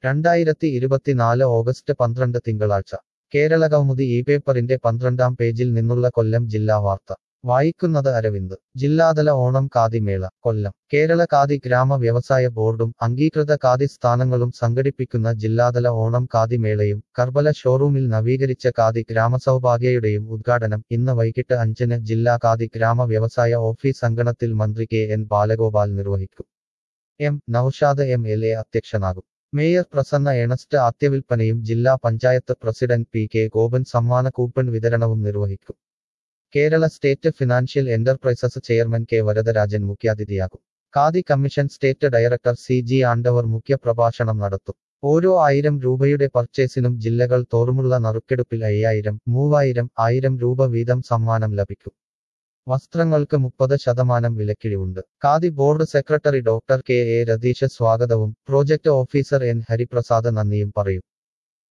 രണ്ടായിരത്തി ഇരുപത്തിനാല് ഓഗസ്റ്റ് പന്ത്രണ്ട് തിങ്കളാഴ്ച കേരള കൗമുദി ഈ പേപ്പറിന്റെ പന്ത്രണ്ടാം പേജിൽ നിന്നുള്ള കൊല്ലം ജില്ലാ വാർത്ത വായിക്കുന്നത് അരവിന്ദ് ജില്ലാതല ഓണം കാതിമേള കൊല്ലം കേരള കാതി ഗ്രാമ വ്യവസായ ബോർഡും അംഗീകൃത കാതി സ്ഥാനങ്ങളും സംഘടിപ്പിക്കുന്ന ജില്ലാതല ഓണം കാതിമേളയും കർബല ഷോറൂമിൽ നവീകരിച്ച കാതി ഗ്രാമസൗഭാഗ്യയുടെയും ഉദ്ഘാടനം ഇന്ന് വൈകിട്ട് അഞ്ചിന് ജില്ലാ കാതി ഗ്രാമ വ്യവസായ ഓഫീസ് അങ്കണത്തിൽ മന്ത്രി കെ എൻ ബാലഗോപാൽ നിർവഹിക്കും M Noushad M L A അധ്യക്ഷനാകും മേയർ പ്രസന്ന എണസ്റ്റ് ആദ്യവിൽപ്പനയും ജില്ലാ panchayat president P K Gopan സമ്മാന കൂപ്പൺ വിതരണവും നിർവഹിക്കും Kerala state financial enterprises chairman K Varadarajan മുഖ്യാതിഥിയാകും khadi commission state director C G Andavar മുഖ്യപ്രഭാഷണം നടത്തും ഓരോ ആയിരം രൂപയുടെ പർച്ചേസിനും ജില്ലകൾ തോറുമുള്ള നറുക്കെടുപ്പിൽ അയ്യായിരം മൂവായിരം ആയിരം രൂപ വീതം സമ്മാനം ലഭിക്കും വസ്ത്രങ്ങൾക്ക് മുപ്പത് ശതമാനം വിലക്കിഴിവുണ്ട് khadi board secretary doctor K A Ratheesh സ്വാഗതവും പ്രോജക്ട് ഓഫീസർ എൻ ഹരിപ്രസാദ് നന്ദിയും പറയും